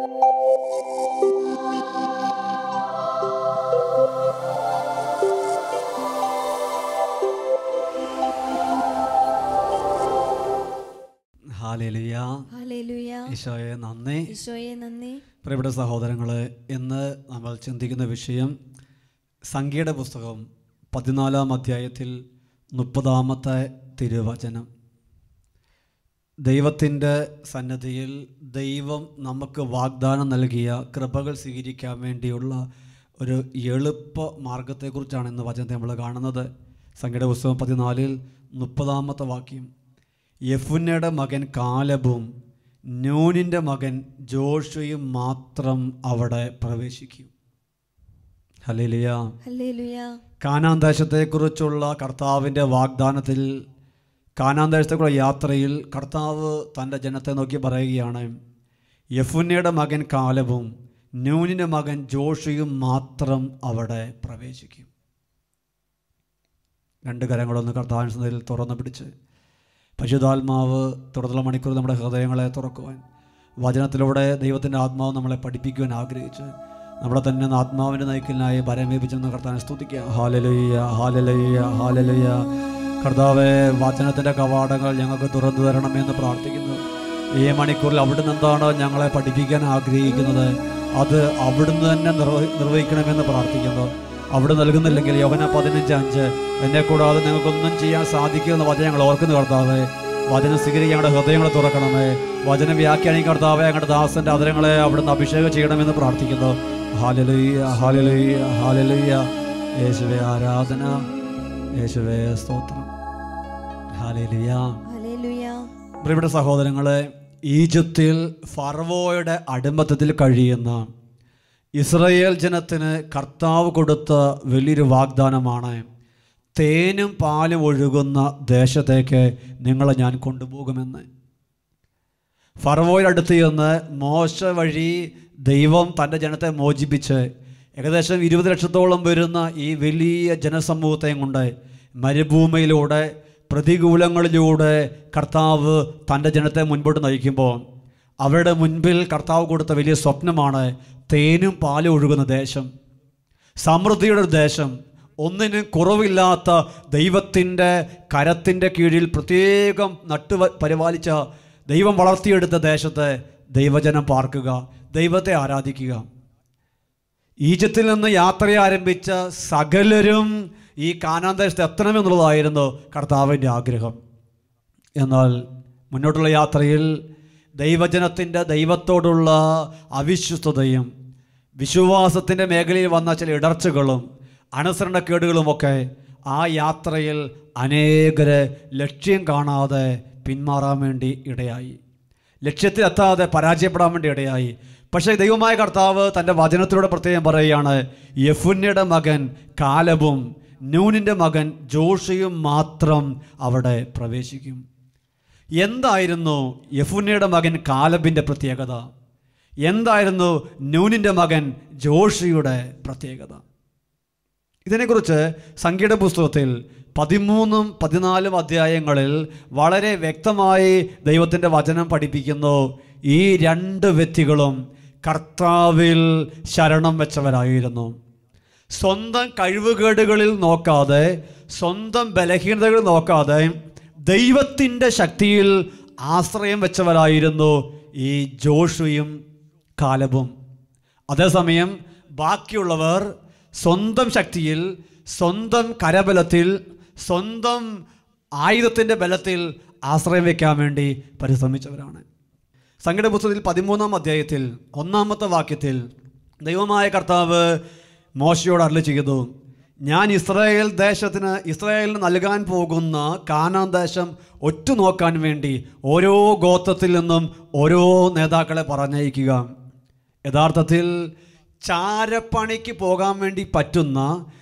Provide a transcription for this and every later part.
Hallelujah hallelujah ഈശോയെ നന്ദി ഈശോയെ നന്ദി പ്രിയപ്പെട്ട സഹോദരങ്ങളെ ഇന്ന് നമ്മൾ ചിന്തിക്കുന്ന വിഷയം സംഖ്യയുടെ പുസ്തകം പതിനാലാം അധ്യായത്തിൽ മുപ്പതാമത്തെ തിരുവചനം ദൈവത്തിൻ്റെ സന്നദ്ധിയിൽ ദൈവം നമുക്ക് വാഗ്ദാനം നൽകിയ കൃപകൾ സ്വീകരിക്കാൻ വേണ്ടിയുള്ള ഒരു എളുപ്പ മാർഗത്തെക്കുറിച്ചാണ് ഇന്ന് വചനത്തെ നമ്മൾ കാണുന്നത് സംഖ്യയുടെ പുസ്തകം പതിനാലിൽ മുപ്പതാമത്തെ വാക്യം യഫുന്നയുടെ മകൻ കാലബും നൂനിൻ്റെ മകൻ ജോഷുയും മാത്രം അവിടെ പ്രവേശിക്കും ഹലേലിയ ഹല്ലേലൂയ കാനാൻ ദേശത്തെക്കുറിച്ചുള്ള കർത്താവിൻ്റെ വാഗ്ദാനത്തിൽ കാനാൻ ദേശത്തേക്കുള്ള യാത്രയിൽ കർത്താവ് തൻ്റെ ജനത്തെ നോക്കി പറയുകയാണ് യഫുന്നയുടെ മകൻ കാലവും നൂനിൻ്റെ മകൻ ജോഷിയും മാത്രം അവിടെ പ്രവേശിക്കും രണ്ട് കരങ്ങളൊന്ന് കർത്താവിൽ തുറന്നു പിടിച്ച് പരിശുദ്ധാത്മാവ് തുടർന്നുള്ള മണിക്കൂർ നമ്മുടെ ഹൃദയങ്ങളെ തുറക്കുവാൻ വചനത്തിലൂടെ ദൈവത്തിൻ്റെ ആത്മാവ് നമ്മളെ പഠിപ്പിക്കുവാൻ ആഗ്രഹിച്ച് നമ്മളെ തന്നെ ആത്മാവിൻ്റെ നയിക്കലിനായി ഭരമേപിച്ചെന്ന് കർത്താവിനെ സ്തുതിക്കുക ഹാലലയ്യ ഹാലലയ്യ ഹാലലയ്യ കർത്താവെ വചനത്തിൻ്റെ കവാടങ്ങൾ ഞങ്ങൾക്ക് തുറന്നു തരണമെന്ന് പ്രാർത്ഥിക്കുന്നു ഈ മണിക്കൂറിൽ അവിടുന്ന് എന്താണ് ഞങ്ങളെ പഠിപ്പിക്കാൻ ആഗ്രഹിക്കുന്നത് അത് അവിടുന്ന് തന്നെ നിർവഹി നിർവഹിക്കണമെന്ന് പ്രാർത്ഥിക്കുന്നു അവിടെ നൽകുന്നില്ലെങ്കിൽ യോഹന പതിനഞ്ച് അഞ്ച് എന്നെ കൂടാതെ നിങ്ങൾക്കൊന്നും ചെയ്യാൻ സാധിക്കുമെന്ന വചനം ഞങ്ങൾ ഓർക്കുന്നു കർത്താവേ വചനം സ്വീകരിക്കാൻ ഞങ്ങളുടെ ഹൃദയങ്ങളെ തുറക്കണമേ വചനം വ്യാഖ്യാനിക്കും കർത്താവെ ഞങ്ങളുടെ ദാസന്റെ അതരങ്ങളെ അവിടുന്ന് അഭിഷേകം ചെയ്യണമെന്ന് പ്രാർത്ഥിക്കുന്നു ഹാലലുയ്യ ഹാലലുയ്യ ഹാലലുയ്യ യേശുവെ ആരാധന യേശുവെ സ്തോത്രം ഹാലലുയ്യ ഹല്ലേലൂയ പ്രിയപ്പെട്ട സഹോദരങ്ങളെ ഈജിപ്തിൽ ഫർവോയുടെ അടിമത്തത്തിൽ കഴിയുന്ന ഇസ്രയേൽ ജനത്തിന് കർത്താവ് കൊടുത്ത വലിയൊരു വാഗ്ദാനമാണ് തേനും പാലും ഒഴുകുന്ന ദേശത്തേക്ക് നിങ്ങളെ ഞാൻ കൊണ്ടുപോകുമെന്ന് ഫറവോയുടെ അടുത്ത് ചെന്ന് മോശ വഴി ദൈവം തൻ്റെ ജനത്തെ മോചിപ്പിച്ച് ഏകദേശം ഇരുപത് ലക്ഷത്തോളം വരുന്ന ഈ വലിയ ജനസമൂഹത്തെയും കൊണ്ട് മരുഭൂമിയിലൂടെ പ്രതികൂലങ്ങളിലൂടെ കർത്താവ് തൻ്റെ ജനത്തെ മുൻപോട്ട് നയിക്കുമ്പോൾ അവരുടെ മുൻപിൽ കർത്താവ് കൊടുത്ത വലിയ സ്വപ്നമാണ് തേനും പാലും ഒഴുകുന്ന ദേശം സമൃദ്ധിയുടെ ഒരു ദേശം ഒന്നിനും കുറവില്ലാത്ത ദൈവത്തിൻ്റെ കരത്തിൻ്റെ കീഴിൽ പ്രത്യേകം നട്ടു വ- പരിപാലിച്ച ദൈവം വളർത്തിയെടുത്ത ദേശത്ത് ദൈവജനം പാർക്കുക ദൈവത്തെ ആരാധിക്കുക ഈജിപ്തിൽ നിന്ന് യാത്ര ആരംഭിച്ച സകലരും ഈ കാനാൻ ദേശത്ത് എത്തണമെന്നുള്ളതായിരുന്നു കർത്താവിൻ്റെ ആഗ്രഹം എന്നാൽ മുന്നോട്ടുള്ള യാത്രയിൽ ദൈവജനത്തിൻ്റെ ദൈവത്തോടുള്ള അവിശ്വസ്തതയും വിശ്വാസത്തിൻ്റെ മേഖലയിൽ വന്ന ചില ഇടർച്ചകളും അനുസരണക്കേടുകളുമൊക്കെ ആ യാത്രയിൽ അനേകരെ ലക്ഷ്യം കാണാതെ പിന്മാറാൻ വേണ്ടി ഇടയായി ലക്ഷ്യത്തിലെത്താതെ പരാജയപ്പെടാൻ വേണ്ടി ഇടയായി പക്ഷേ ദൈവമായ കർത്താവ് തൻ്റെ വചനത്തിലൂടെ പ്രത്യേകം പറയുകയാണ് യഫുന്നയുടെ മകൻ കാലബും നൂനിൻ്റെ മകൻ ജോഷിയും മാത്രം അവിടെ പ്രവേശിക്കും എന്തായിരുന്നു യഫുന്നയുടെ മകൻ കാലബിൻ്റെ പ്രത്യേകത എന്തായിരുന്നു നൂനിൻ്റെ മകൻ ജോഷിയുടെ പ്രത്യേകത ഇതിനെക്കുറിച്ച് സംഖ്യയുടെ പുസ്തകത്തിൽ പതിമൂന്നും പതിനാലും അധ്യായങ്ങളിൽ വളരെ വ്യക്തമായി ദൈവത്തിൻ്റെ വചനം പഠിപ്പിക്കുന്നു ഈ രണ്ട് വ്യക്തികളും കർത്താവിൽ ശരണം വെച്ചവരായിരുന്നു സ്വന്തം കഴിവുകേടുകളിൽ നോക്കാതെ സ്വന്തം ബലഹീനതകൾ നോക്കാതെ ദൈവത്തിൻ്റെ ശക്തിയിൽ ആശ്രയം വെച്ചവരായിരുന്നു ഈ ജോഷുയും കാലബും അതേസമയം ബാക്കിയുള്ളവർ സ്വന്തം ശക്തിയിൽ സ്വന്തം കരബലത്തിൽ സ്വന്തം ആയുധത്തിൻ്റെ ബലത്തിൽ ആശ്രയം വയ്ക്കാൻ വേണ്ടി പരിശ്രമിച്ചവരാണ് സംഗീത പുസ്തകത്തിൽ പതിമൂന്നാം അധ്യായത്തിൽ ഒന്നാമത്തെ വാക്യത്തിൽ ദൈവമായ കർത്താവ് മോശയോട് അരളി ചെയ്തു ഞാൻ ഇസ്രായേൽ ദേശത്തിന് ഇസ്രായേലിന് നൽകാൻ പോകുന്ന കാനാൻ ദേശം ഒറ്റുനോക്കാൻ വേണ്ടി ഓരോ ഗോത്രത്തിൽ നിന്നും ഓരോ നേതാക്കളെ പറഞ്ഞയക്കുക യഥാർത്ഥത്തിൽ ചാരപ്പണിക്ക് പോകാൻ വേണ്ടി പറ്റുന്ന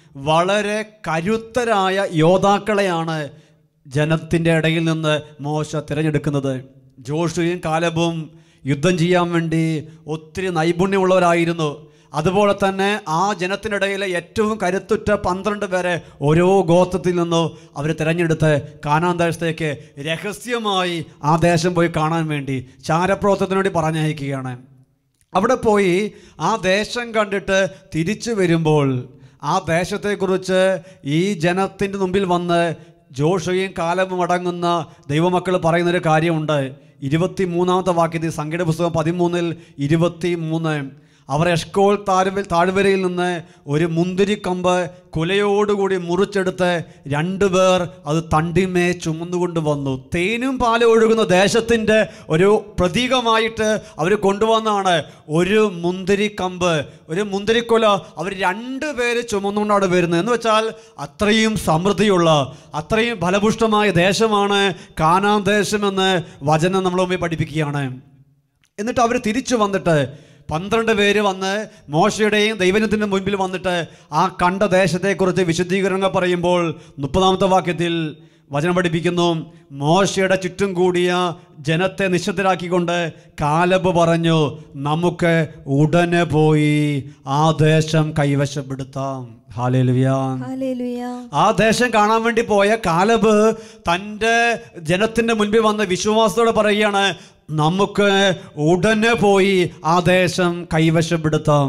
വളരെ കരുത്തരായ യോദ്ധാക്കളെയാണ് ജനത്തിൻ്റെ ഇടയിൽ നിന്ന് മോശ തിരഞ്ഞെടുക്കുന്നത് ജോഷുവും കാലബും യുദ്ധം ചെയ്യാൻ വേണ്ടി ഒത്തിരി നൈപുണ്യമുള്ളവരായിരുന്നു അതുപോലെ തന്നെ ആ ജനത്തിനിടയിലെ ഏറ്റവും കരുത്തുറ്റ പന്ത്രണ്ട് പേരെ ഓരോ ഗോത്രത്തിൽ നിന്നോ അവർ തിരഞ്ഞെടുത്ത് കാനാൻ ദേശത്തേക്ക് രഹസ്യമായി ആ ദേശം പോയി കാണാൻ വേണ്ടി ചാരപ്രവർത്തനത്തിന് വേണ്ടി പറഞ്ഞയക്കുകയാണ് അവിടെ പോയി ആ ദേശം കണ്ടിട്ട് തിരിച്ചു വരുമ്പോൾ ആ ദേശത്തെക്കുറിച്ച് ഈ ജനത്തിൻ്റെ മുമ്പിൽ വന്ന് ജോഷയും കാലവും അടങ്ങുന്ന ദൈവമക്കൾ പറയുന്നൊരു കാര്യമുണ്ട് ഇരുപത്തി മൂന്നാമത്തെ വാക്യത്തിൽ സംഖ്യയുടെ പുസ്തകം പതിമൂന്നിൽ ഇരുപത്തി മൂന്ന് അവർ എഷ്കോൾ താഴ്വ താഴ്വരയിൽ നിന്ന് ഒരു മുന്തിരിക്കമ്പ് കുലയോടുകൂടി മുറിച്ചെടുത്ത് രണ്ടുപേർ അത് തണ്ടിമേ ചുമന്നുകൊണ്ട് വന്നു തേനും പാലും ഒഴുകുന്ന ദേശത്തിൻ്റെ ഒരു പ്രതീകമായിട്ട് അവർ കൊണ്ടുവന്നാണ് ഒരു മുന്തിരിക്കമ്പ് ഒരു മുന്തിരിക്കൊല അവർ രണ്ടുപേര് ചുമന്നുകൊണ്ടാണ് വരുന്നത് എന്ന് വെച്ചാൽ അത്രയും സമൃദ്ധിയുള്ള അത്രയും ഫലപുഷ്ടമായ ദേശമാണ് കാനാം ദേശമെന്ന് വചനം നമ്മൾ മുമ്പിൽ പഠിപ്പിക്കുകയാണ് എന്നിട്ട് അവർ തിരിച്ചു വന്നിട്ട് പന്ത്രണ്ട് പേര് വന്ന് മോശയുടെയും ദൈവനത്തിൻ്റെ മുൻപിൽ വന്നിട്ട് ആ കണ്ട ദേശത്തെക്കുറിച്ച് വിശദീകരണങ്ങൾ പറയുമ്പോൾ മുപ്പതാമത്തെ വാക്യത്തിൽ വചനം പഠിപ്പിക്കുന്നു മോശയുടെ ചുറ്റും കൂടിയ ജനത്തെ നിശബ്ദരാക്കിക്കൊണ്ട് കാലബ് പറഞ്ഞു നമുക്ക് ഉടനെ പോയി ആ ദേശം കൈവശപ്പെടുത്താം ഹാലേലുയാ ഹല്ലേലൂയ ആ ദേശം കാണാൻ വേണ്ടി പോയ കാലബ് തൻ്റെ ജനത്തിൻ്റെ മുൻപിൽ വന്ന് വിശ്വാസത്തോടെ പറയുകയാണ് നമുക്ക് ഉടനെ പോയി ആ ദേശം കൈവശപ്പെടുത്താം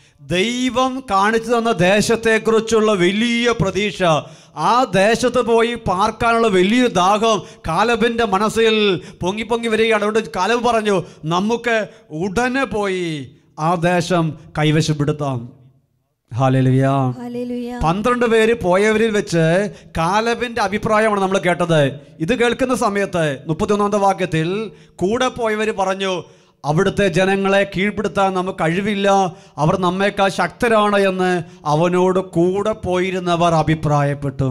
ദൈവം കാണിച്ചു തന്ന ദേശത്തെക്കുറിച്ചുള്ള വലിയ പ്രതീക്ഷ ആ ദേശത്ത് പോയി പാർക്കാനുള്ള വലിയൊരു ദാഹം കാലബിൻ്റെ മനസ്സിൽ പൊങ്ങി പൊങ്ങി വരികയാണ് അതുകൊണ്ട് കാലബ് പറഞ്ഞു നമുക്ക് ഉടനെ പോയി ആ ദേശം കൈവശപ്പെടുത്താം ഹാലലുയാ ഹല്ലേലൂയ പന്ത്രണ്ട് പേര് പോയവരിൽ വെച്ച് കാലബിന്റെ അഭിപ്രായമാണ് നമ്മൾ കേട്ടത് ഇത് കേൾക്കുന്ന സമയത്ത് മുപ്പത്തിയൊന്നാമത്തെ വാക്യത്തിൽ കൂടെ പോയവർ പറഞ്ഞു അവിടുത്തെ ജനങ്ങളെ കീഴ്പ്പെടുത്താൻ നമുക്ക് കഴിവില്ല അവർ നമ്മേക്കാൾ ശക്തരാണ് എന്ന് അവനോട് കൂടെ പോയിരുന്നവർ അഭിപ്രായപ്പെട്ടു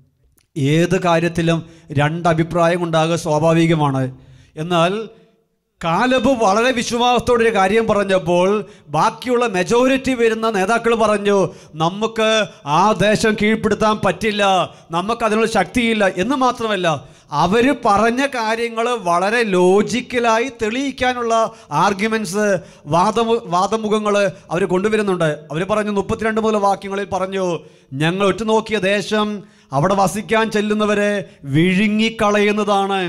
ഏത് കാര്യത്തിലും രണ്ട് അഭിപ്രായം ഉണ്ടാകുക സ്വാഭാവികമാണ് എന്നാൽ കാലബ് വളരെ വിശ്വാസത്തോടെ ഒരു കാര്യം പറഞ്ഞപ്പോൾ ബാക്കിയുള്ള മെജോറിറ്റി വരുന്ന നേതാക്കൾ പറഞ്ഞു നമുക്ക് ആ ദേശം കീഴ്പ്പെടുത്താൻ പറ്റില്ല നമുക്ക് അതിനുള്ള ശക്തിയില്ല എന്ന് മാത്രമല്ല അവർ പറഞ്ഞ കാര്യങ്ങൾ വളരെ ലോജിക്കലായി തെളിയിക്കാനുള്ള ആർഗ്യുമെൻറ്റ്സ് വാദമു വാദമുഖങ്ങൾ അവർ കൊണ്ടുവരുന്നുണ്ട് അവർ പറഞ്ഞു മുപ്പത്തിരണ്ട് മുതൽ വാക്യങ്ങളിൽ പറഞ്ഞു ഞങ്ങൾ ഒറ്റുനോക്കിയ ദേശം അവിടെ വസിക്കാൻ ചെല്ലുന്നവരെ വിഴുങ്ങിക്കളയുന്നതാണ്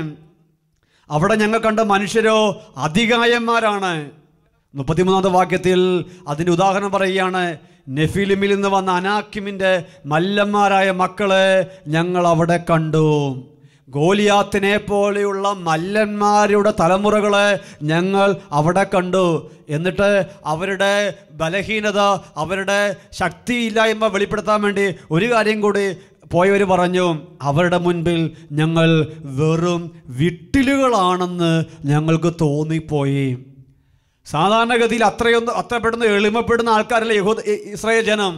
അവിടെ ഞങ്ങൾ കണ്ട മനുഷ്യരോ അധികായന്മാരാണ് മുപ്പത്തിമൂന്നാമത്തെ വാക്യത്തിൽ അതിൻ്റെ ഉദാഹരണം പറയുകയാണ് നെഫിലിമിൽ നിന്ന് വന്ന അനാക്കിമിൻ്റെ മല്ലന്മാരായ മക്കളെ ഞങ്ങൾ അവിടെ കണ്ടു ഗോലിയാത്തിനെ പോലെയുള്ള മല്ലന്മാരുടെ തലമുറകളെ ഞങ്ങൾ അവിടെ കണ്ടു എന്നിട്ട് അവരുടെ ബലഹീനത അവരുടെ ശക്തിയില്ലായ്മ വെളിപ്പെടുത്താൻ വേണ്ടി ഒരു കാര്യം കൂടി പോയവർ പറഞ്ഞു അവരുടെ മുൻപിൽ ഞങ്ങൾ വെറും വിട്ടിലുകളാണെന്ന് ഞങ്ങൾക്ക് തോന്നിപ്പോയി സാധാരണഗതിയിൽ അത്രയൊന്നും അത്ര പെട്ടെന്ന് എളിമപ്പെടുന്ന ആൾക്കാരല്ല യഹൂദ ഇ- ഇസ്രായേൽ ജനം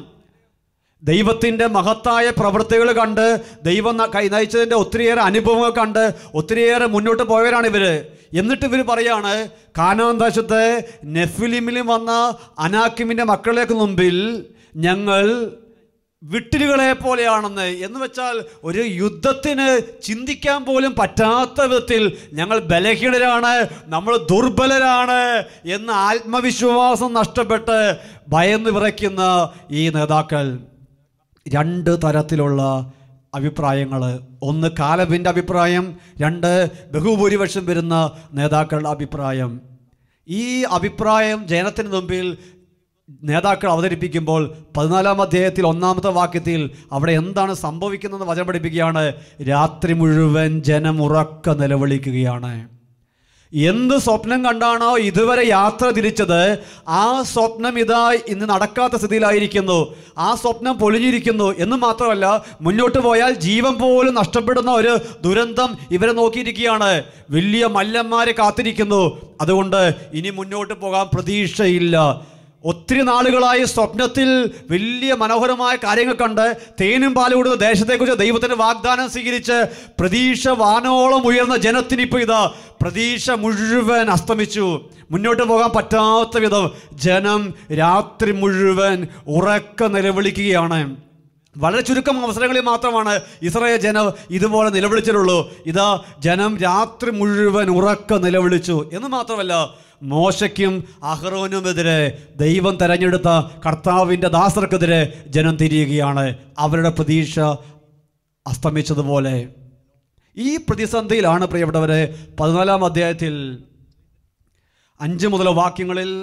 ദൈവത്തിൻ്റെ മഹത്തായ പ്രവൃത്തികൾ കണ്ട് ദൈവം ന- കൈ നയിച്ചതിൻ്റെ ഒത്തിരിയേറെ അനുഭവങ്ങൾ കണ്ട് ഒത്തിരിയേറെ മുന്നോട്ട് പോയവരാണ് ഇവർ എന്നിട്ട് ഇവർ പറയാണ് കാനാൻ ദേശത്തെ നെഫിലിമിലും വന്ന അനാക്കിമിൻ്റെ മക്കളേക്ക് മുമ്പിൽ ഞങ്ങൾ വിട്ടിലുകളെ പോലെയാണെന്ന് എന്ന് വെച്ചാൽ ഒരു യുദ്ധത്തിന് ചിന്തിക്കാൻ പോലും പറ്റാത്ത വിധത്തിൽ ഞങ്ങൾ ബലഹീനരാണ് നമ്മൾ ദുർബലരാണ് എന്ന് ആത്മവിശ്വാസം നഷ്ടപ്പെട്ട് ഭയന്ന് വിറയ്ക്കുന്ന ഈ നേതാക്കൾ രണ്ട് തരത്തിലുള്ള അഭിപ്രായങ്ങൾ ഒന്ന് കാലബിൻ്റെ അഭിപ്രായം രണ്ട് ബഹുഭൂരിപക്ഷം വരുന്ന നേതാക്കളുടെ അഭിപ്രായം ഈ അഭിപ്രായം ജനത്തിന് മുമ്പിൽ നേതാക്കൾ അവതരിപ്പിക്കുമ്പോൾ പതിനാലാം അധ്യായത്തിൽ ഒന്നാമത്തെ വാക്യത്തിൽ അവിടെ എന്താണ് സംഭവിക്കുന്നതെന്ന് വചനം പഠിപ്പിക്കുകയാണ് രാത്രി മുഴുവൻ ജനം ഉറക്ക നിലവിളിക്കുകയാണ് എന്ത് സ്വപ്നം കണ്ടാണോ ഇതുവരെ യാത്ര തിരിച്ചത് ആ സ്വപ്നം ഇതാ ഇന്ന് നടക്കാത്ത സ്ഥിതിയിലായിരിക്കുന്നു ആ സ്വപ്നം പൊളിഞ്ഞിരിക്കുന്നു എന്ന് മാത്രമല്ല മുന്നോട്ട് പോയാൽ ജീവൻ പോലും നഷ്ടപ്പെടുന്ന ഒരു ദുരന്തം ഇവരെ നോക്കിയിരിക്കുകയാണ് വലിയ മല്ലന്മാരെ കാത്തിരിക്കുന്നു അതുകൊണ്ട് ഇനി മുന്നോട്ട് പോകാൻ പ്രതീക്ഷയില്ല ഒത്തിരി നാളുകളായി സ്വപ്നത്തിൽ വലിയ മനോഹരമായ കാര്യങ്ങൾ കണ്ട് തേനും പാലും കൊടുത്ത ദേശത്തെക്കുറിച്ച് ദൈവത്തിന്റെ വാഗ്ദാനം സ്വീകരിച്ച് പ്രതീക്ഷ വാനോളം ഉയർന്ന ജനത്തിന് ഇപ്പോൾ ഇതാ പ്രതീക്ഷ മുഴുവൻ അസ്തമിച്ചു മുന്നോട്ട് പോകാൻ പറ്റാത്ത വിധം ജനം രാത്രി മുഴുവൻ ഉറക്ക നിലവിളിക്കുകയാണ് വളരെ ചുരുക്കം അവസരങ്ങളിൽ മാത്രമാണ് ഇസ്രായേൽ ജനം ഇതുപോലെ നിലവിളിച്ചിട്ടുള്ളൂ ഇതാ ജനം രാത്രി മുഴുവൻ ഉറക്ക നിലവിളിച്ചു എന്ന് മാത്രമല്ല മോശയ്ക്കും അഹ്റോനുമെതിരെ ദൈവം തെരഞ്ഞെടുത്ത കർത്താവിൻ്റെ ദാസർക്കെതിരെ ജനം തിരിയുകയാണ് അവരുടെ പ്രതീക്ഷ അസ്തമിച്ചതുപോലെ ഈ പ്രതിസന്ധിയിലാണ് പ്രിയപ്പെട്ടവരെ പതിനാലാം അധ്യായത്തിൽ അഞ്ച് മുതൽ വാക്യങ്ങളിൽ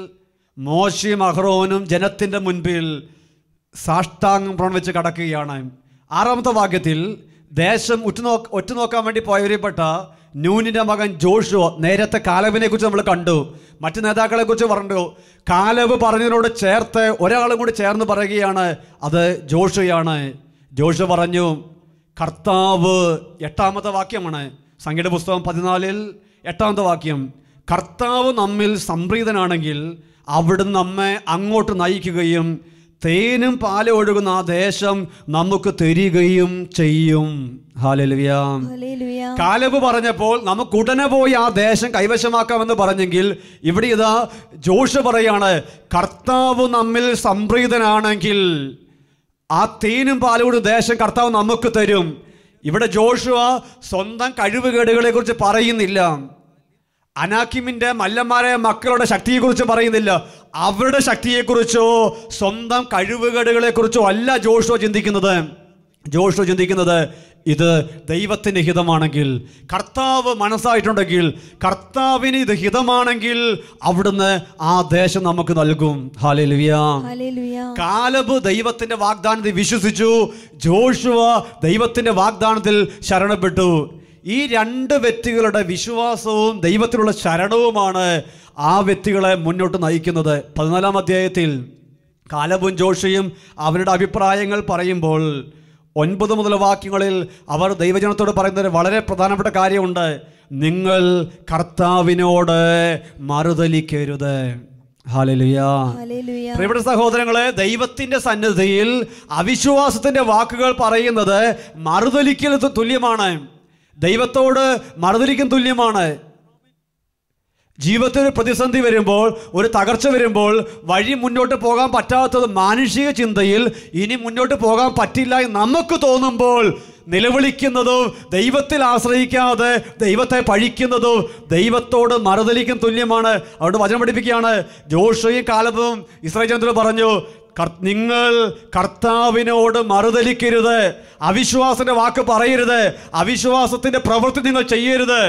മോശയും അഹ്റോനും ജനത്തിൻ്റെ മുൻപിൽ സാഷ്ടാംഗം പ്രണവിച്ച് കടക്കുകയാണ് ആറാമത്തെ വാക്യത്തിൽ ദേശം ഉറ്റുനോ ഒറ്റുനോക്കാൻ വേണ്ടി പോയവരിൽപ്പെട്ട നൂനിൻ്റെ മകൻ ജോഷു നേരത്തെ കാലബിനെ കുറിച്ച് നമ്മൾ കണ്ടു മറ്റു നേതാക്കളെ കുറിച്ച് പറഞ്ഞു കാലബ് പറഞ്ഞതിനോട് ചേർത്ത് ഒരാളും കൂടി ചേർന്ന് പറയുകയാണ് അത് ജോഷുയാണ് ജോഷു പറഞ്ഞു കർത്താവ് എട്ടാമത്തെ വാക്യമാണ് സംഗീത പുസ്തകം പതിനാലിൽ എട്ടാമത്തെ വാക്യം കർത്താവ് നമ്മിൽ സംപ്രീതനാണെങ്കിൽ അവിടുന്ന് നമ്മെ അങ്ങോട്ട് നയിക്കുകയും തേനും പാലും ഒഴുകുന്ന ആ ദേശം നമുക്ക് തരികയും ചെയ്യും ഹാലലുയാം ഹല്ലേലൂയ കാലബ് പറഞ്ഞപ്പോൾ നമുക്ക് ഉടനെ പോയി ആ ദേശം കൈവശമാക്കാമെന്ന് പറഞ്ഞെങ്കിൽ ഇവിടെ ഇതാ ജോഷ് പറയാണ് കർത്താവ് നമ്മിൽ സംപ്രീതനാണെങ്കിൽ ആ തേനും പാലോട് ദേശം കർത്താവ് നമുക്ക് തരും ഇവിടെ ജോഷുവ സ്വന്തം കഴിവുകേടുകളെ കുറിച്ച് പറയുന്നില്ല അനാക്കിമിന്റെ മല്ലന്മാരെ മക്കളുടെ ശക്തിയെക്കുറിച്ച് പറയുന്നില്ല അവരുടെ ശക്തിയെക്കുറിച്ചോ സ്വന്തം കഴിവുകേടുകളെ കുറിച്ചോ അല്ല ജോഷുവ ചിന്തിക്കുന്നത് ജോഷുവ ചിന്തിക്കുന്നത് ഇത് ദൈവത്തിന് ഹിതമാണെങ്കിൽ കർത്താവ് മനസ്സായിട്ടുണ്ടെങ്കിൽ കർത്താവിന് ഇത് ഹിതമാണെങ്കിൽ അവിടുന്ന് ആ ദേശം നമുക്ക് നൽകും ഹാലലുവിയാ ഹല്ലേലൂയ കാലബ് ദൈവത്തിന്റെ വാഗ്ദാനത്തിൽ വിശ്വസിച്ചു ജോഷുവ ദൈവത്തിന്റെ വാഗ്ദാനത്തിൽ ശരണപ്പെട്ടു ഈ രണ്ട് വ്യക്തികളുടെ വിശ്വാസവും ദൈവത്തിലുള്ള ശരണവുമാണ് ആ വ്യക്തികളെ മുന്നോട്ട് നയിക്കുന്നത് പതിനാലാം അധ്യായത്തിൽ കാലബും ജോഷിയും അവരുടെ അഭിപ്രായങ്ങൾ പറയുമ്പോൾ ഒൻപത് മുതൽ വാക്യങ്ങളിൽ അവർ ദൈവജനത്തോട് പറയുന്നത് വളരെ പ്രധാനപ്പെട്ട കാര്യമുണ്ട് നിങ്ങൾ കർത്താവിനോട് മറുതലിക്കരുത് ഹാലലുയാ ഹല്ലേലൂയ പ്രിയപ്പെട്ട സഹോദരങ്ങളെ ദൈവത്തിന്റെ സന്നിധിയിൽ അവിശ്വാസത്തിന്റെ വാക്കുകൾ പറയുന്നത് മറുതലിക്കൽ തു- തുല്യമാണ് ദൈവത്തോട് മറുതലിക്കും തുല്യമാണ് ജീവിതത്തിൽ ഒരു പ്രതിസന്ധി വരുമ്പോൾ ഒരു തകർച്ച വരുമ്പോൾ വഴി മുന്നോട്ട് പോകാൻ പറ്റാത്തത് മാനുഷിക ചിന്തയിൽ ഇനി മുന്നോട്ട് പോകാൻ പറ്റില്ല എന്ന് നമുക്ക് തോന്നുമ്പോൾ നിലവിളിക്കുന്നതും ദൈവത്തിൽ ആശ്രയിക്കാതെ ദൈവത്തെ പഴിക്കുന്നതും ദൈവത്തോട് മറുതലിക്കും തുല്യമാണ് അവിടെ വചനം പഠിപ്പിക്കുകയാണ് ജോഷയും കാലവും ഇസ്രായേൽ ജനത്തോട് പറഞ്ഞു "കർ- നിങ്ങൾ കർത്താവിനോട് മറുതലിക്കരുത് അവിശ്വാസത്തിന്റെ വാക്ക് പറയരുത് അവിശ്വാസത്തിന്റെ പ്രവൃത്തി നിങ്ങൾ ചെയ്യരുത്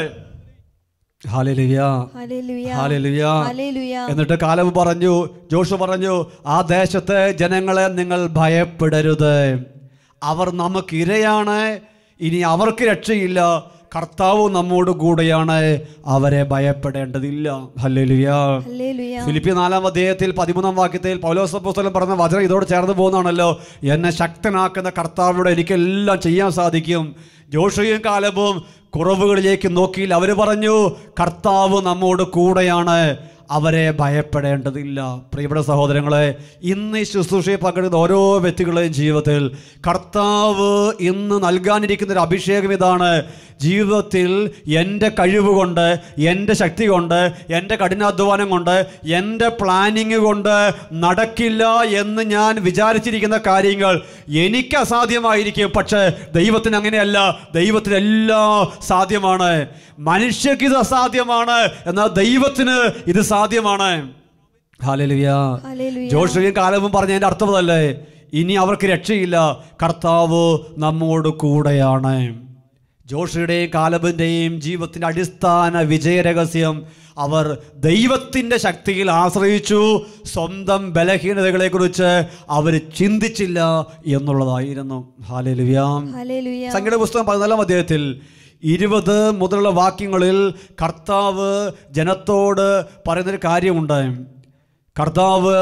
ഹാലലുയ ഹല്ലേലൂയ ഹാലലുയ ഹല്ലേലൂയ എന്നിട്ട് കാലവ് പറഞ്ഞു ജോഷു പറഞ്ഞു ആ ദേശത്തെ ജനങ്ങളെ നിങ്ങൾ ഭയപ്പെടരുത് അവർ നമുക്ക് ഇരയാണ് ഇനി അവർക്ക് രക്ഷയില്ല കർത്താവ് നമ്മോട് കൂടെയാണ് അവരെ ഭയപ്പെടേണ്ടതില്ല ഹല്ലേലൂയ ഹല്ലേലൂയ ഫിലിപ്പി നാലാം അധ്യായത്തിൽ പതിമൂന്നാം വാക്യത്തിൽ പൗലോസ് പുസ്തകം പറഞ്ഞ വചനം ഇതോട് ചേർന്ന് പോകുന്നതാണല്ലോ എന്നെ ശക്തനാക്കുന്ന കർത്താവിനോട് എനിക്കെല്ലാം ചെയ്യാൻ സാധിക്കും ജോഷയും കാലവും കുറവുകളിലേക്ക് നോക്കിയില്ല അവർ പറഞ്ഞു കർത്താവ് നമ്മോട് കൂടെയാണ് അവരെ ഭയപ്പെടേണ്ടതില്ല പ്രിയപ്പെട്ട സഹോദരങ്ങളെ ഇന്ന് ഈ ശുശ്രൂഷയെ പങ്കെടുക്കുന്ന ഓരോ വ്യക്തികളുടെയും ജീവിതത്തിൽ കർത്താവ് ഇന്ന് നൽകാനിരിക്കുന്ന ഒരു അഭിഷേകം ഇതാണ് ജീവിതത്തിൽ എൻ്റെ കഴിവ് കൊണ്ട് എൻ്റെ ശക്തി കൊണ്ട് എൻ്റെ കഠിനാധ്വാനം കൊണ്ട് എൻ്റെ പ്ലാനിങ് കൊണ്ട് നടക്കില്ല എന്ന് ഞാൻ വിചാരിച്ചിരിക്കുന്ന കാര്യങ്ങൾ എനിക്ക് അസാധ്യമായിരിക്കും പക്ഷേ ദൈവത്തിന് അങ്ങനെയല്ല ദൈവത്തിന് എല്ലാം സാധ്യമാണ് മനുഷ്യർക്ക് ഇത് അസാധ്യമാണ് എന്നാൽ ദൈവത്തിന് ഇത് സാധ്യമാണ് ഹാലലുയാ ഹല്ലേലൂയ ജോഷുവും കാലവും പറഞ്ഞതിൻ്റെ അർത്ഥം അതല്ലേ ഇനി അവർക്ക് രക്ഷയില്ല കർത്താവ് നമ്മോട് കൂടെയാണ് ജോഷിയുടെയും കാലബിൻ്റെയും ജീവിതത്തിൻ്റെ അടിസ്ഥാന വിജയരഹസ്യം അവർ ദൈവത്തിൻ്റെ ശക്തിയിൽ ആശ്രയിച്ചു സ്വന്തം ബലഹീനതകളെക്കുറിച്ച് അവർ ചിന്തിച്ചില്ല എന്നുള്ളതായിരുന്നു ഹാലലുയാം ഹല്ലേലൂയ സംഗീത പുസ്തകം പതിനാലാം അധ്യായത്തിൽ ഇരുപത് മുതലുള്ള വാക്യങ്ങളിൽ കർത്താവ് ജനത്തോട് പറയുന്നൊരു കാര്യമുണ്ട് കർത്താവ്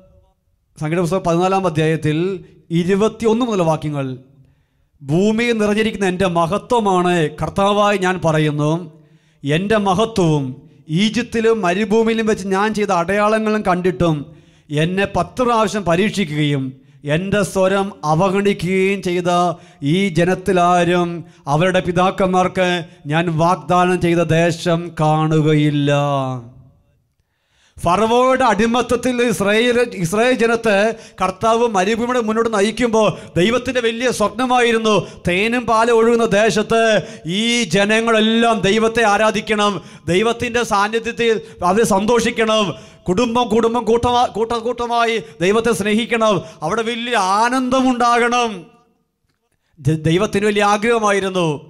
സംഗീത പുസ്തകം പതിനാലാം അധ്യായത്തിൽ ഇരുപത്തിയൊന്ന് മുതൽ വാക്യങ്ങൾ ഭൂമിയിൽ നിറഞ്ഞിരിക്കുന്ന എൻ്റെ മഹത്വമാണ് കർത്താവായി ഞാൻ പറയുന്നു എൻ്റെ മഹത്വവും ഈജിപ്തിലും മരുഭൂമിയിലും വെച്ച് ഞാൻ ചെയ്ത അടയാളങ്ങളും കണ്ടിട്ടും എന്നെ പത്ത് പ്രാവശ്യം പരീക്ഷിക്കുകയും എൻ്റെ സ്വരം അവഗണിക്കുകയും ചെയ്ത ഈ ജനത്തിലാരും അവരുടെ പിതാക്കന്മാർക്ക് ഞാൻ വാഗ്ദാനം ചെയ്ത ദേശം കാണുകയില്ല ഫറവോയുടെ അടിമത്തത്തിൽ ഇസ്രായേൽ ഇസ്രായേൽ ജനത്തെ കർത്താവ് മരുഭൂമിയുടെ മുന്നോട്ട് നയിക്കുമ്പോൾ ദൈവത്തിൻ്റെ വലിയ സ്വപ്നമായിരുന്നു തേനും പാലും ഒഴുകുന്ന ദേശത്ത് ഈ ജനങ്ങളെല്ലാം ദൈവത്തെ ആരാധിക്കണം ദൈവത്തിൻ്റെ സാന്നിധ്യത്തിൽ അവർ സന്തോഷിക്കണം കുടുംബം കുടുംബം കൂട്ടമാ കൂട്ട കൂട്ടമായി ദൈവത്തെ സ്നേഹിക്കണം അവിടെ വലിയ ആനന്ദമുണ്ടാകണം ദ- ദൈവത്തിന് വലിയ ആഗ്രഹമായിരുന്നു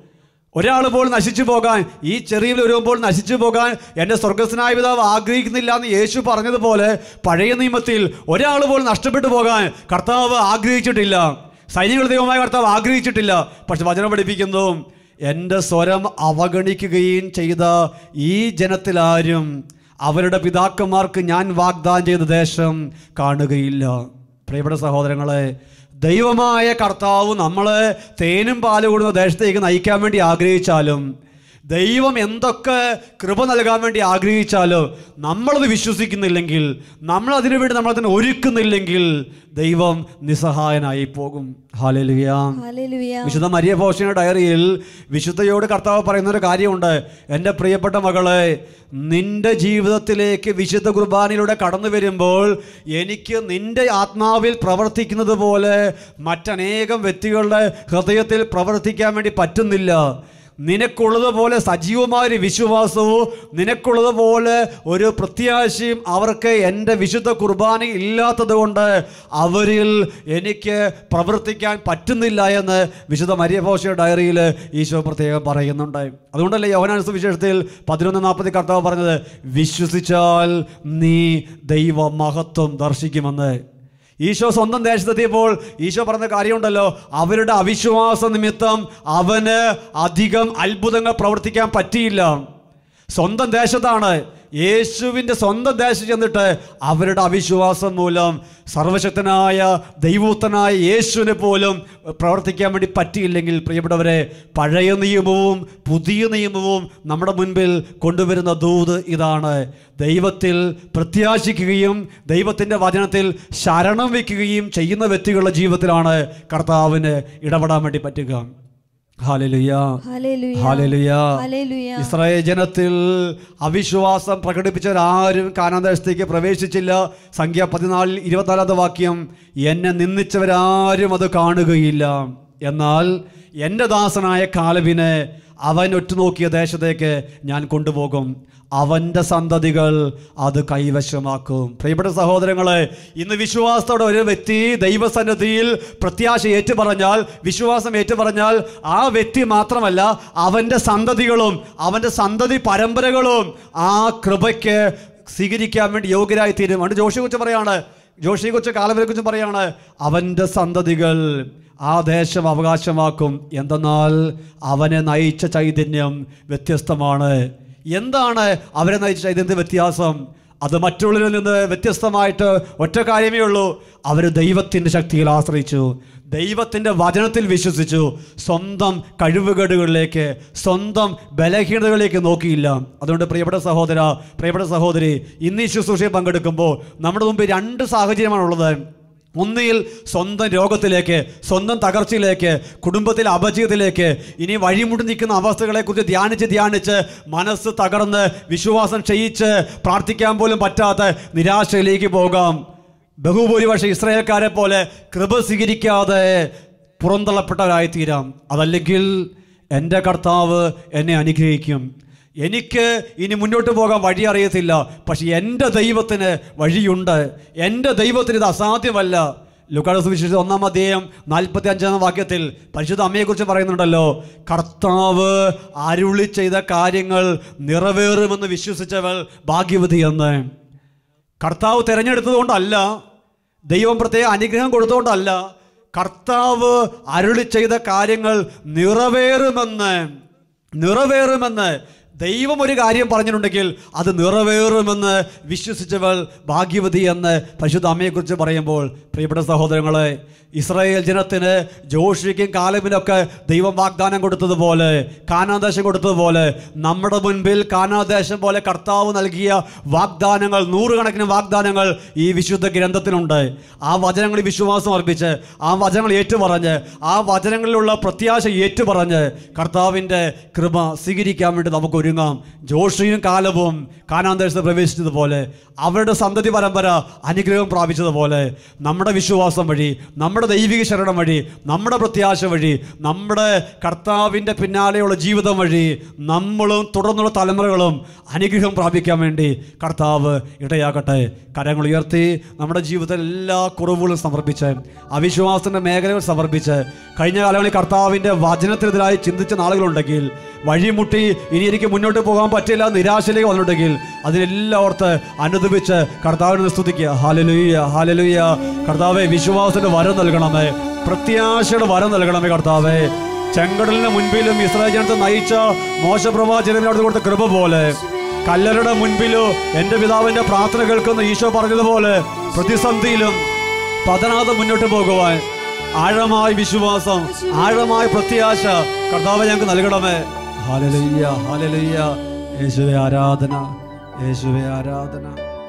ഒരാൾ പോലും നശിച്ചു പോകാൻ ഈ ചെറിയ ഒരുമ്പോൾ നശിച്ചു പോകാൻ എൻ്റെ സ്വർഗസ്നായ പിതാവ് ആഗ്രഹിക്കുന്നില്ല എന്ന് യേശു പറഞ്ഞതുപോലെ പഴയ നിയമത്തിൽ ഒരാൾ പോലും നഷ്ടപ്പെട്ടു പോകാൻ കർത്താവ് ആഗ്രഹിച്ചിട്ടില്ല സൈനിക ദൈവമായ കർത്താവ് ആഗ്രഹിച്ചിട്ടില്ല പക്ഷെ വചനം പഠിപ്പിക്കുന്നു എൻ്റെ സ്വരം അവഗണിക്കുകയും ചെയ്ത ഈ ജനത്തിലാരും അവരുടെ പിതാക്കന്മാർക്ക് ഞാൻ വാഗ്ദാനം ചെയ്ത ദേശം കാണുകയില്ല പ്രിയപ്പെട്ട സഹോദരങ്ങളെ ദൈവമായ കർത്താവ് നമ്മളെ തേനും പാലും കൂടുന്ന ദേശത്തേക്ക് നയിക്കാൻ വേണ്ടി ആഗ്രഹിച്ചാലും ദൈവം എന്തൊക്കെ കൃപ നൽകാൻ വേണ്ടി ആഗ്രഹിച്ചാലോ നമ്മളത് വിശ്വസിക്കുന്നില്ലെങ്കിൽ നമ്മൾ അതിനു വേണ്ടി നമ്മൾ അതിനെ ഒരുക്കുന്നില്ലെങ്കിൽ ദൈവം നിസ്സഹായനായി പോകും ഹാലലുയാ ഹല്ലേലൂയ വിശുദ്ധ മരിയ ഭോഷയുടെ ഡയറിയിൽ വിശുദ്ധയോട് കർത്താവ് പറയുന്ന ഒരു കാര്യമുണ്ട് എൻ്റെ പ്രിയപ്പെട്ട മകളെ നിന്റെ ജീവിതത്തിലേക്ക് വിശുദ്ധ കുർബാനയിലൂടെ കടന്നു വരുമ്പോൾ എനിക്ക് നിന്റെ ആത്മാവിൽ പ്രവർത്തിക്കുന്നത് പോലെ മറ്റനേകം വ്യക്തികളുടെ ഹൃദയത്തിൽ പ്രവർത്തിക്കാൻ വേണ്ടി പറ്റുന്നില്ല നിനക്കുള്ളതുപോലെ സജീവമായ ഒരു വിശ്വാസവും നിനക്കുള്ളതുപോലെ ഒരു പ്രത്യാശയും അവർക്ക് എൻ്റെ വിശുദ്ധ കുർബാന ഇല്ലാത്തത് കൊണ്ട് അവരിൽ എനിക്ക് പ്രവർത്തിക്കാൻ പറ്റുന്നില്ല എന്ന് വിശുദ്ധ മരിയഭോഷ ഡയറിയിൽ ഈശോ പ്രത്യേകം പറയുന്നുണ്ട് അതുകൊണ്ടല്ലേ യോഹനാൻ സുവിശേഷത്തിൽ പതിനൊന്ന് നാൽപ്പത്തി കർത്താവ് പറഞ്ഞത് വിശ്വസിച്ചാൽ നീ ദൈവ മഹത്വം ദർശിക്കുമെന്ന് ഈശോ സ്വന്തം ദേശത്തെത്തിയപ്പോൾ ഈശോ പറഞ്ഞ കാര്യമുണ്ടല്ലോ അവരുടെ അവിശ്വാസ നിമിത്തം അവന് അധികം അത്ഭുതങ്ങൾ പ്രവർത്തിക്കാൻ പറ്റിയില്ല സ്വന്തം ദേശത്താണ് യേശുവിൻ്റെ സ്വന്തം ദേശത്ത് ചെന്നിട്ട് അവരുടെ അവിശ്വാസം മൂലം സർവശക്തനായ ദൈവൂത്തനായ യേശുവിനെ പോലും പ്രവർത്തിക്കാൻ വേണ്ടി പറ്റിയില്ലെങ്കിൽ പ്രിയപ്പെട്ടവരെ പഴയ നിയമവും പുതിയ നിയമവും നമ്മുടെ മുൻപിൽ കൊണ്ടുവരുന്ന ദൂത് ഇതാണ് ദൈവത്തിൽ പ്രത്യാശിക്കുകയും ദൈവത്തിൻ്റെ വചനത്തിൽ ശരണം വയ്ക്കുകയും ചെയ്യുന്ന വ്യക്തികളുടെ ജീവിതത്തിലാണ് കർത്താവിന് ഇടപെടാൻ വേണ്ടി പറ്റുക hallelujah hallelujah hallelujah hallelujah Israel ജനത്തിൽ അവിശ്വാസം പ്രകടിപ്പിച്ചവരാരും കാനാന്തേശത്തേക്ക് പ്രവേശിച്ചില്ല സംഖ്യ പതിനാലിൽ ഇരുപത്തിനാലാമത്തെ വാക്യം എന്നെ നിന്ദിച്ചവരാരും അത് കാണുകയില്ല എന്നാൽ എൻ്റെ ദാസനായ കാലവിനെ അവൻ ഒറ്റുനോക്കിയ ദേശത്തേക്ക് ഞാൻ കൊണ്ടുപോകും അവൻ്റെ സന്തതികൾ അത് കൈവശമാക്കും പ്രിയപ്പെട്ട സഹോദരങ്ങളെ ഇന്ന് വിശ്വാസത്തോടെ ഒരു വ്യക്തി ദൈവസന്നിധിയിൽ പ്രത്യാശ ഏറ്റുപറഞ്ഞാൽ വിശ്വാസം ഏറ്റുപറഞ്ഞാൽ ആ വ്യക്തി മാത്രമല്ല അവൻ്റെ സന്തതികളും അവൻ്റെ സന്തതി പരമ്പരകളും ആ കൃപയ്ക്ക് സ്വീകരിക്കാൻ വേണ്ടി യോഗ്യരായി തീരും അതുകൊണ്ട് ജോഷിയെ കുറിച്ച് പറയാണ് ജോഷിയെ കുറിച്ച് കാലവരെ കുറിച്ച് പറയാണ് അവൻ്റെ സന്തതികൾ ആ ദേശം അവകാശമാക്കും എന്തെന്നാൽ അവനെ നയിച്ച ചൈതന്യം വ്യത്യസ്തമാണ് എന്താണ് അവരെ നയിച്ച ചൈതന്യത്തിന്റെ വ്യത്യാസം അത് മറ്റുള്ളവരിൽ നിന്ന് വ്യത്യസ്തമായിട്ട് ഒറ്റ കാര്യമേ ഉള്ളൂ അവർ ദൈവത്തിൻ്റെ ശക്തിയിൽ ആശ്രയിച്ചു ദൈവത്തിൻ്റെ വചനത്തിൽ വിശ്വസിച്ചു സ്വന്തം കഴിവുകേടുകളിലേക്ക് സ്വന്തം ബലഹീനതകളിലേക്ക് നോക്കിയില്ല അതുകൊണ്ട് പ്രിയപ്പെട്ട സഹോദര പ്രിയപ്പെട്ട സഹോദരി ഇന്ന് ഈ ശുശ്രൂഷയിൽ പങ്കെടുക്കുമ്പോൾ നമ്മുടെ മുമ്പിൽ രണ്ട് സാഹചര്യമാണുള്ളത് ഒന്നിൽ സ്വന്തം രോഗത്തിലേക്ക് സ്വന്തം തകർച്ചയിലേക്ക് കുടുംബത്തിലെ അപജയത്തിലേക്ക് ഇനി വഴിമുട്ടി നിൽക്കുന്ന അവസ്ഥകളെക്കുറിച്ച് ധ്യാനിച്ച് ധ്യാനിച്ച് മനസ്സ് തകർന്ന് വിശ്വാസം ക്ഷയിച്ച് പ്രാർത്ഥിക്കാൻ പോലും പറ്റാത്ത നിരാശയിലേക്ക് പോകാം ബഹുഭൂരിപക്ഷം ഇസ്രായേൽക്കാരെ പോലെ കൃപ സ്വീകരിക്കാതെ പുറന്തള്ളപ്പെട്ടവരായിത്തീരാം അതല്ലെങ്കിൽ എൻ്റെ കർത്താവ് എന്നെ അനുഗ്രഹിക്കും എനിക്ക് ഇനി മുന്നോട്ട് പോകാൻ വഴി അറിയത്തില്ല പക്ഷെ എൻ്റെ ദൈവത്തിന് വഴിയുണ്ട് എൻ്റെ ദൈവത്തിന് ഇത് അസാധ്യമല്ല ലുക്കാട് സുവിശേഷം ഒന്നാം അധ്യായം നാൽപ്പത്തി അഞ്ചാം വാക്യത്തിൽ പരിശുദ്ധ അമ്മയെക്കുറിച്ച് പറയുന്നുണ്ടല്ലോ കർത്താവ് അരുളി ചെയ്ത കാര്യങ്ങൾ നിറവേറുമെന്ന് വിശ്വസിച്ചവൾ ഭാഗ്യവതി എന്ന് കർത്താവ് തിരഞ്ഞെടുത്തത് കൊണ്ടല്ല ദൈവം പ്രത്യേക അനുഗ്രഹം കൊടുത്തുകൊണ്ടല്ല കർത്താവ് അരുളി ചെയ്ത കാര്യങ്ങൾ നിറവേറുമെന്ന് നിറവേറുമെന്ന് ദൈവം ഒരു കാര്യം പറഞ്ഞിട്ടുണ്ടെങ്കിൽ അത് നിറവേറുമെന്ന് വിശ്വസിച്ചവൾ ഭാഗ്യവതി എന്ന് പരിശുദ്ധ അമ്മയെക്കുറിച്ച് പറയുമ്പോൾ പ്രിയപ്പെട്ട സഹോദരങ്ങളെ ഇസ്രായേൽ ജനത്തിന് ജോഷിക്കും കാലമിനൊക്കെ ദൈവം വാഗ്ദാനം കൊടുത്തതുപോലെ കാനാദേശം കൊടുത്തതുപോലെ നമ്മുടെ മുൻപിൽ കാനാദേശം പോലെ കർത്താവ് നൽകിയ വാഗ്ദാനങ്ങൾ നൂറുകണക്കിന് വാഗ്ദാനങ്ങൾ ഈ വിശുദ്ധ ഗ്രന്ഥത്തിലുണ്ട് ആ വചനങ്ങളിൽ വിശ്വാസം അർപ്പിച്ച് ആ വചനങ്ങൾ ഏറ്റുപറഞ്ഞ് ആ വചനങ്ങളിലുള്ള പ്രത്യാശ ഏറ്റുപറഞ്ഞ് കർത്താവിൻ്റെ കൃപ സ്വീകരിക്കാൻ വേണ്ടി നമുക്ക് ഒരുങ്ങാം ജോഷിയും കാലവും കാനാന്തരത്തിൽ പ്രവേശിച്ചതുപോലെ അവരുടെ സന്തതി പരമ്പര അനുഗ്രഹം പ്രാപിച്ചതുപോലെ നമ്മുടെ വിശ്വാസം വഴി നമ്മുടെ ദൈവിക ശരണം വഴി നമ്മുടെ പ്രത്യാശ വഴി നമ്മുടെ കർത്താവിൻ്റെ പിന്നാലെയുള്ള ജീവിതം വഴി നമ്മളും തുടർന്നുള്ള തലമുറകളും അനുഗ്രഹം പ്രാപിക്കാൻ വേണ്ടി കർത്താവ് ഇടയാക്കട്ടെ കരങ്ങൾ ഉയർത്തി നമ്മുടെ ജീവിതത്തിൽ എല്ലാ കുറവുകളും സമർപ്പിച്ച് അവിശ്വാസത്തിൻ്റെ മേഖലകൾ സമർപ്പിച്ച് കഴിഞ്ഞ കാലങ്ങളിൽ കർത്താവിൻ്റെ വചനത്തിനെതിരായി ചിന്തിച്ച നാളുകളുണ്ടെങ്കിൽ വഴിമുട്ടി ഇനി എനിക്ക് മുന്നോട്ട് പോകാൻ പറ്റില്ല നിരാശയിലേക്ക് വന്നിട്ടുണ്ടെങ്കിൽ അതിനെല്ലാം ഓർത്ത് അനുദപിച്ച് കർത്താവിനെ സ്തുതിക്കുക ഹാലലുയ്യ ഹാലലുയ്യ കർത്താവെ വിശ്വാസത്തിന്റെ വരം നൽകണമേ പ്രത്യാശയുടെ വരം നൽകണമേ കർത്താവെ ചെങ്കടലിന് മുൻപിലും ഇസ്രായേൽ ജനത്തെ നയിച്ച മോശപ്രവാചനോട് കൊടുത്ത കൃപ പോലെ കല്ലരുടെ മുൻപിലോ എൻ്റെ പിതാവിൻ്റെ പ്രാർത്ഥന കേൾക്കുന്ന ഈശോ പറഞ്ഞതുപോലെ പ്രതിസന്ധിയിലും പതനാതെ മുന്നോട്ട് പോകുവാൻ ആഴമായ വിശ്വാസം ആഴമായ പ്രത്യാശ കർത്താവ് ഞങ്ങൾക്ക് നൽകണമേ ഹാലലുയ്യ ഹാലലുയ്യ യേശുവെ ആരാധന യേശുവെ ആരാധന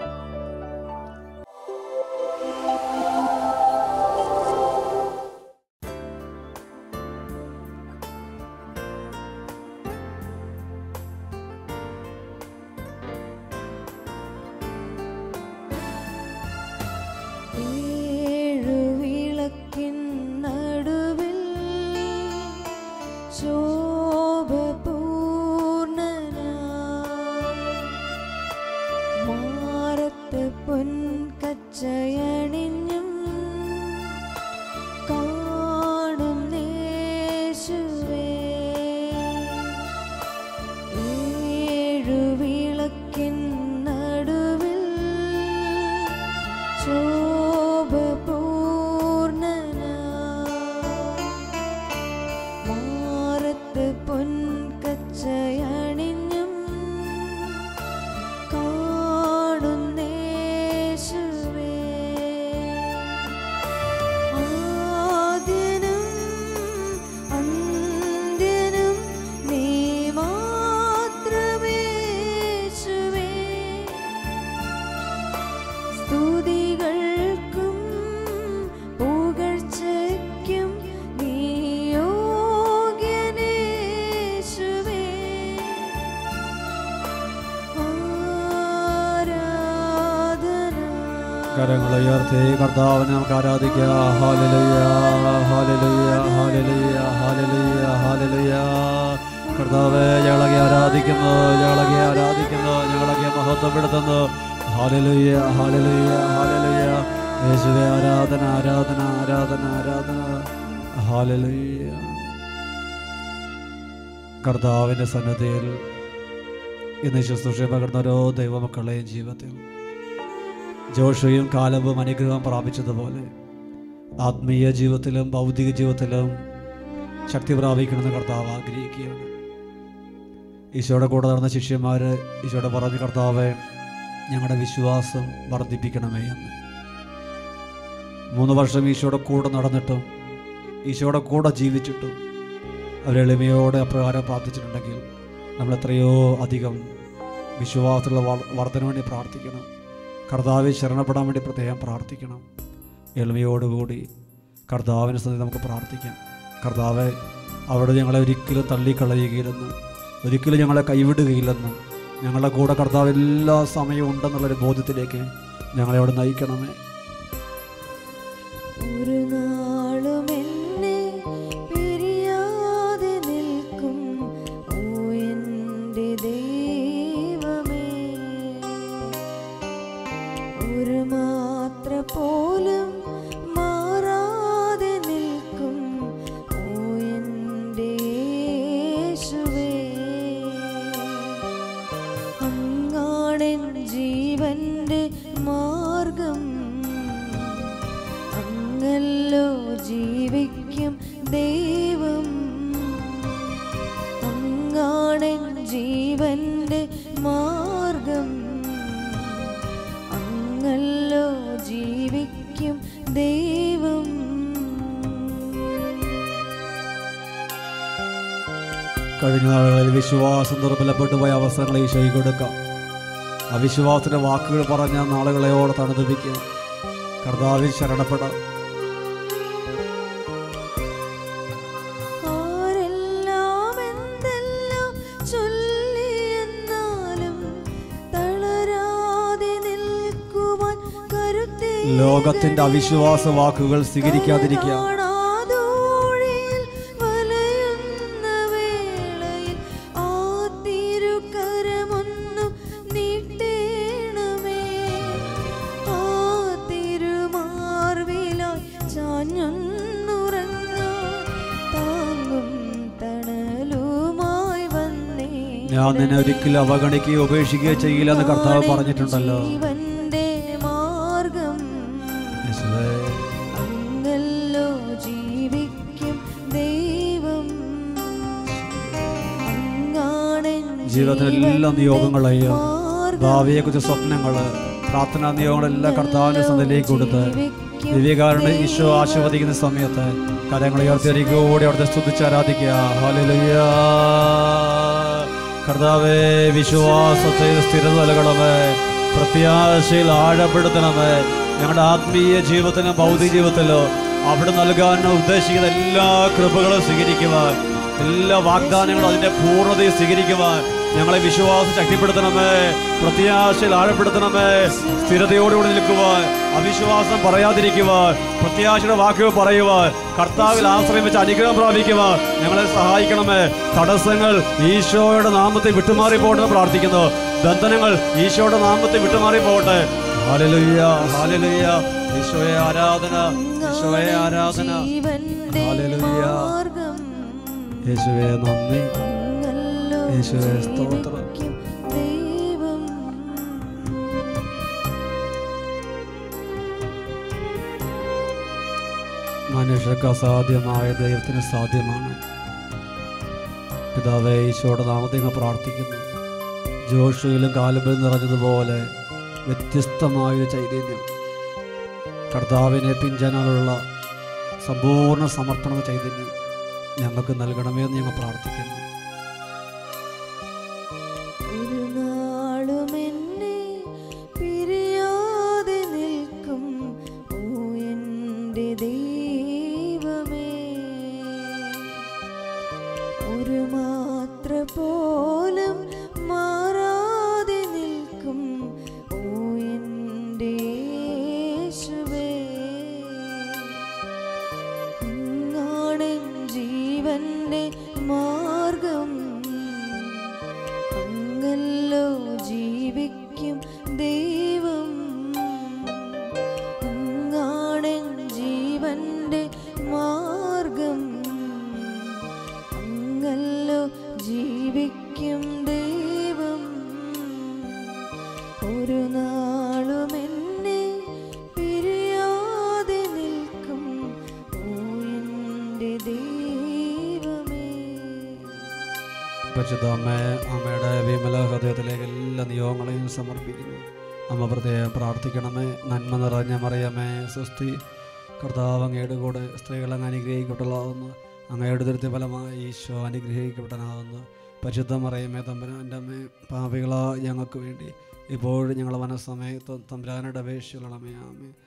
ഏഴു വിളക്കിൻ നടുവിൽ ശോഭപൂർണനായി മാറത്ത് പൊൻകച്ചയണിഞ്ഞും കാണും യേശുവേ ഏഴു വിളക്കിൻ നടുവിൽ ശോഭപൂർണനായി മാറത്ത് പൊൻകച്ചയണിഞ്ഞും കാണുന്നേശുവേ ആദ്യനും അന്ത്യനും നീ മാത്രമേശുവേ സ്തുതികൾക്കും പുകഴ്ചയ്ക്കും നീ യോഗ്യനേശുവേ ആരാധന കരങ്ങൾ ഉയർത്തി കർത്താവിനെ നമുക്ക് ആരാധിക്കാം ഹാലലുയ ഹാലലുയ ഹാലലുയ ഹാലലുയ ഹാലലുയ കർത്താവെ ഞങ്ങളൊക്കെ ആരാധിക്കുന്നു ഞങ്ങളൊക്കെ ആരാധിക്കുന്നു ഞങ്ങളൊക്കെ മഹത്വപ്പെടുത്തുന്നു ഹാലലുയ ഹാലലുയ ഹാലലുയ യേശുവെ ആരാധന ആരാധന ആരാധന ആരാധന ഹാലലുയ കർത്താവിൻ്റെ സന്നദ്ധയിൽ ഇന്ന് ശുശ്രൂഷ പകർന്ന ഓരോ ദൈവമക്കളെയും ജീവിതത്തിൽ ജോഷയും കാലവും അനുഗ്രഹം പ്രാപിച്ചതുപോലെ ആത്മീയ ജീവിതത്തിലും ഭൗതിക ജീവിതത്തിലും ശക്തി പ്രാപിക്കണമെന്ന് കർത്താവ് ആഗ്രഹിക്കുകയാണ് ഈശോയുടെ കൂടെ നടന്ന ശിഷ്യന്മാർ ഈശോയുടെ പറഞ്ഞ കർത്താവെ ഞങ്ങളുടെ വിശ്വാസം വർദ്ധിപ്പിക്കണമേ എന്ന് മൂന്ന് വർഷം ഈശോയുടെ കൂടെ നടന്നിട്ടും ഈശോയുടെ കൂടെ ജീവിച്ചിട്ടും അവരെളിമയോടെ അപ്രകാരം പ്രാർത്ഥിച്ചിട്ടുണ്ടെങ്കിൽ നമ്മൾ എത്രയോ അധികം വിശ്വാസത്തിലുള്ള വർ- വർധന വേണ്ടി പ്രാർത്ഥിക്കണം കർത്താവിൽ ശരണപ്പെടാൻ വേണ്ടി പ്രത്യേകം പ്രാർത്ഥിക്കണം എളിമയോടുകൂടി കർത്താവിന് സന്ധി നമുക്ക് പ്രാർത്ഥിക്കാം കർത്താവെ അവിടെ ഞങ്ങളെ ഒരിക്കലും തള്ളിക്കളയുകയില്ലെന്ന് ഒരിക്കലും ഞങ്ങളെ കൈവിടുകയില്ലെന്ന് ഞങ്ങളുടെ കൂടെ കർത്താവ് എല്ലാ സമയവും ഉണ്ടെന്നുള്ളൊരു ബോധ്യത്തിലേക്ക് ഞങ്ങളെ അവിടെ നയിക്കണമേ ഒരു നാളും എന്നെ പിരിയാതെ നിൽക്കും ഓ എൻ്റെ ദൈവമേ ഒരു മാത്ര പോലും മാറാതെ നിൽക്കും ഓ എൻ്റെ യേശുവേ അങ്ങാടൻ ജീവന്റെ മാർഗം അങ്ങല്ലോ ജീവിക്കും ദൈവം അങ്ങാടൻ ജീവന്റെ മാർഗം അങ്ങല്ലോ ജീവിക്കും ദൈവം കഴിഞ്ഞ നാളുകളിൽ വിശ്വാസം ദുർബലപ്പെട്ടു പോയ അവസരങ്ങൾ ഈശോയ്ക്ക് കൊടുക്കാം അവിശ്വാസത്തിന്റെ വാക്കുകൾ പറഞ്ഞ നാളുകളെയോടെ തണുതിപ്പിക്കുക കർത്താവിൽ ശരണപ്പെടാം ആരെല്ലാം എന്തെല്ലാം ചൊല്ലിയാലും ലോകത്തിന്റെ അവിശ്വാസ വാക്കുകൾ സ്വീകരിക്കാതിരിക്കുക കാണാതോഴിയിൽ വലയുന്ന വേളയിൽ ആ തിരുക്കരമൊന്നു നീട്ടേണമേ. ആ തിരുമാർവിലായി ചാഞ്ഞൊന്നുറങ്ങാൻ താങ്ങും തണലുമായി വന്നേ ഞാൻ നിന്നെ ഒരിക്കലും അവഗണിക്കുകയോ ഉപേക്ഷിക്കുകയോ ചെയ്യില്ല എന്ന് കർത്താവ് പറഞ്ഞിട്ടുണ്ടല്ലോ ജീവന്റെ മാർഗം യേശുവേ, അങ്ങല്ലോ ജീവിക്കും ദൈവം അങ്ങാണെൻ ജീവിതത്തിലെ എല്ലാ നിയോഗങ്ങളെയും മാർഗ്ഗം. ഭാവിയെക്കുറിച്ച് സ്വപ്നങ്ങള് പ്രാർത്ഥനാ നിയോഗങ്ങളെല്ലാം കർത്താവിന്റെ സന്ധിയിലേക്ക് കൊടുത്ത് ജീവിക്കും ദിവ്യകാരന്റെ ഈശോ ആശീർവദിക്കുന്ന സമയത്ത് കരങ്ങൾ ഉയർത്തിയരികൂടി അവിടുത്തെ സ്തുതിച്ച് ആരാധിക്കുക ഹല്ലേലൂയ. കർത്താവേ വിശ്വാസത്തിൽ സ്ഥിരത നൽകണമേ പ്രത്യാശയിൽ ആഴപ്പെടുത്തണമേ ഞങ്ങളുടെ ആത്മീയ ജീവിതത്തിലും ഭൗതിക ജീവിതത്തിലോ അവിടെ നൽകാൻ ഉദ്ദേശിക്കുന്ന എല്ലാ കൃപകളും സ്വീകരിക്കുവാൻ എല്ലാ വാഗ്ദാനങ്ങളും അതിന്റെ പൂർണ്ണതയും സ്വീകരിക്കുവാൻ ഞങ്ങളെ വിശ്വാസം ശക്തിപ്പെടുത്തണമേ പ്രത്യാശയിൽ ആഴപ്പെടുത്തണമേ സ്ഥിരതയോടുകൂടി നിൽക്കുവാൻ അവിശ്വാസം പറയാതിരിക്കുവാൻ പ്രത്യാശയുടെ വാക്കുകൾ പറയുവാൻ കർത്താവിൽ ആശ്രയം വെച്ച് അനുഗ്രഹം പ്രാപിക്കുവാൻ ഞങ്ങളെ സഹായിക്കണമേ തടസ്സങ്ങൾ ഈശോയുടെ നാമത്തെ വിട്ടുമാറി പോകട്ടെ എന്ന് പ്രാർത്ഥിക്കുന്നു ബന്ധനങ്ങൾ ഈശോയുടെ നാമത്തെ വിട്ടുമാറി പോകട്ടെ ഹാലലുയ്യ ഹാലലുയ്യ ഈശോയെ ആരാധന ഈശോയെ ആരാധന ജീവന്റെ ഹല്ലേലൂയ. മാർഗ്ഗം യേശുവെ നന്ദി അങ്ങല്ലോ യേശുവേ സ്തോത്രം ജീവിക്കും ദൈവം മനുഷ്യർക്ക് അസാധ്യമായ ദൈവത്തിന് സാധ്യമാണ് പിതാവേ ഈശോയുടെ നാമത്തെ അങ്ങ് പ്രാർത്ഥിക്കുന്നു ജോഷുവിലും കാലുമ്പിലും നിറഞ്ഞതുപോലെ വ്യത്യസ്തമായൊരു ചൈതന്യം കർത്താവിനെ പിഞ്ചാനുള്ള സമ്പൂർണ്ണ സമർപ്പണ ചൈതന്യം ഞങ്ങൾക്ക് നൽകണമേ എന്ന് ഞങ്ങൾ പ്രാർത്ഥിക്കുന്നു ഒരു നാളും എന്നെ പിരിയാതെ നിൽക്കും ഓ എൻ്റെ ദൈവമേ ഒരു മാത്ര പോലും മാറാതെ നിൽക്കും ഓ എൻ്റെ യേശുവേ അങ്ങാണെൻ ജീവന്റെ മാർഗം അങ്ങല്ലോ ജീവിക്കും ദൈവം അങ്ങാണെൻ ജീവന്റെ മാർഗം അങ്ങല്ലോ ജീവിക്കും ദൈവം ഒരു നാളും എന്നെ പിരിയാതെ നിൽക്കും ഓ എൻ്റെ ദൈവമേ പരിശുദ്ധ അമ്മേ അമ്മയുടെ വിമല ഹൃദയത്തിലേക്ക് എല്ലാ നിയോഗങ്ങളെയും സമർപ്പിക്കുന്നു അമ്മ പ്രത്യേകം പ്രാർത്ഥിക്കണമേ നന്മ നിറഞ്ഞ മറിയമേ സുസ്തി കർത്താവ് അങ്ങയുടെ കൂടെ സ്ത്രീകൾ അങ്ങ് അനുഗ്രഹിക്കപ്പെട്ടതാകുന്നു അങ്ങയുടെ ദുരിത ഫലമായി ഈശോ അനുഗ്രഹിക്കപ്പെട്ടനാകുന്നു പരിശുദ്ധ മറിയമേ തമ്പുരാൻ്റെ അമ്മേ പാപികളാ ഞങ്ങൾക്ക് വേണ്ടി ഇപ്പോഴും ഞങ്ങളെ മനസ്സമയത്ത് തമ്പുരാനുടെ അപേക്ഷകളമേ ആമേ